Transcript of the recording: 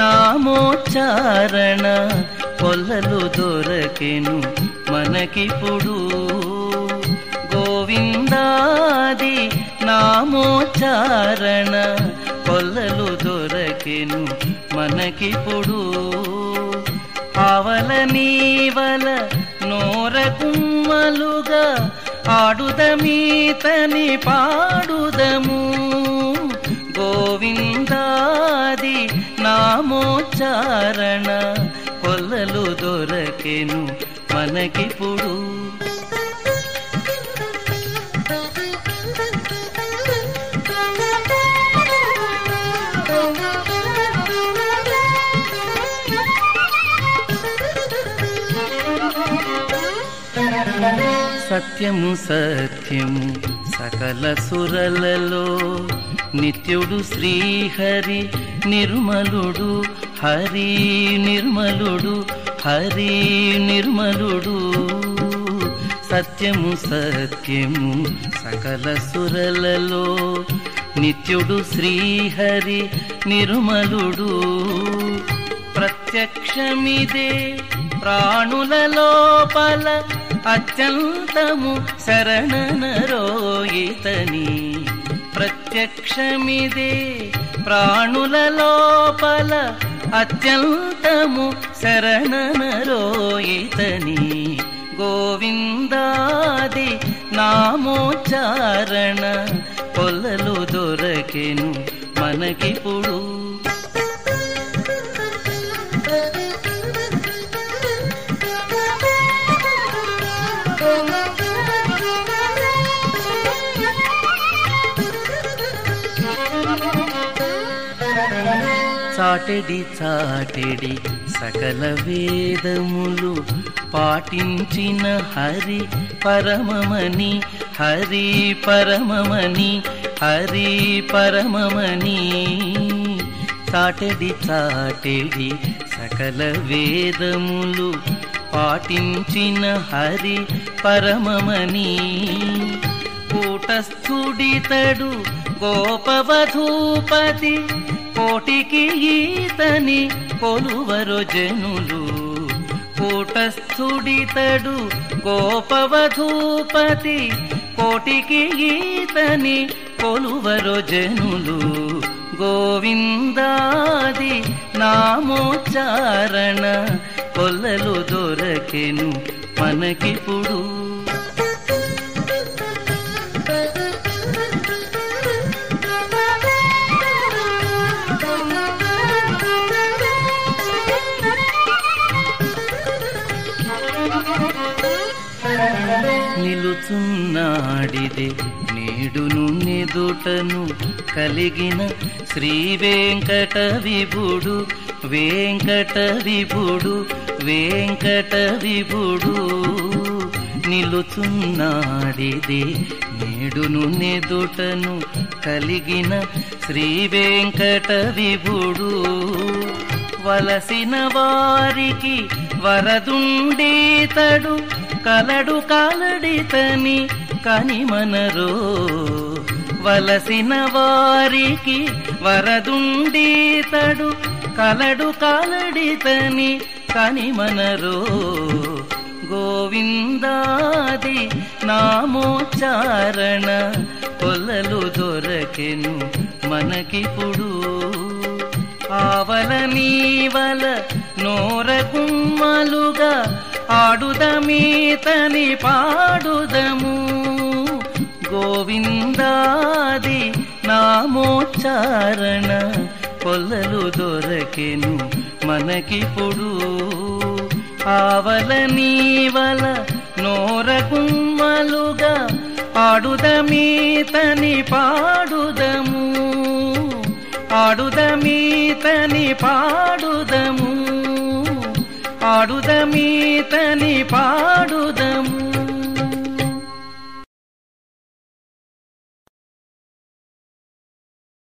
నామోచ్చారణ కొల్లలు దొరకెను మనకిప్పుడు గోవిందాది నామోచ్చారణ కొల్లలు దొరకెను మనకిప్పుడు ఆవల నీవల నోరకుమ్మలుగా ఆడుదమీతని పాడుదము గోవిందాది నామోచ్చారణ కొల్లలు దొరకెను మనకిప్పుడు సత్యము సత్యము సకల సురలలో నిత్యుడు శ్రీహరి నిర్మలుడు హరి నిర్మలుడు హరి నిర్మలుడు సత్యము సత్యము సకల సురలలో నిత్యుడు శ్రీహరి నిర్మలుడు ప్రత్యక్షమిదే ప్రాణుల లోపల అత్యంతము శరణనరోయితని ప్రత్యక్షమిదే ప్రాణుల లోపల అత్యంతము శరణనరోయితని గోవిందాది నామోచ్చారణ కొల్లలు దొరకెను మనకిప్పుడు చాటెడి చాటెడి సకల వేదములు పాటించిన హరి పరమమని హరి పరమమని హరి పరమమని చాటెడి చాటెడి సకల వేదములు పాటించిన హరి పరమమని కూటస్థుడితడు గోపవధూపతి కోటికి ఈతని కొలువరు జనులు కూటస్థుడితడు గోపవధూపతి కోటికి ఈతని కొలువరు జనులు గోవిందాది నామోచ్చారణ కొల్లలు దొరకెను మనకిప్పుడు నిలుచున్నాడిదే నేడును నెదుటను కలిగిన శ్రీ వెంకట విభుడు వెంకట విభుడు వెంకట విభుడు నిలుచున్నాడిదే నేడును నెదుటను కలిగిన శ్రీ వెంకట విభుడు వలసిన వారికి వరదుండేతడు కలడు కాలడితని కనిమనరో వలసిన వారికి వరదుండేతడు కలడు కాలడితని కనిమనరో గోవిందాది నామోచ్చారణ కొల్లలు దొరకెను మనకిప్పుడు ఆవల నీవల నోరకుమ్మలుగా ఆడుదమీతని పాడుదము గోవిందాది నామోచ్చారణ కొల్లలు దొరకెను మనకిప్పుడు ఆవల నీవల నోరకుమ్మలుగా ఆడుదమీతని పాడుదము ఆడుదమీతని పాడుదము ఆడుదమీతని పాడుదము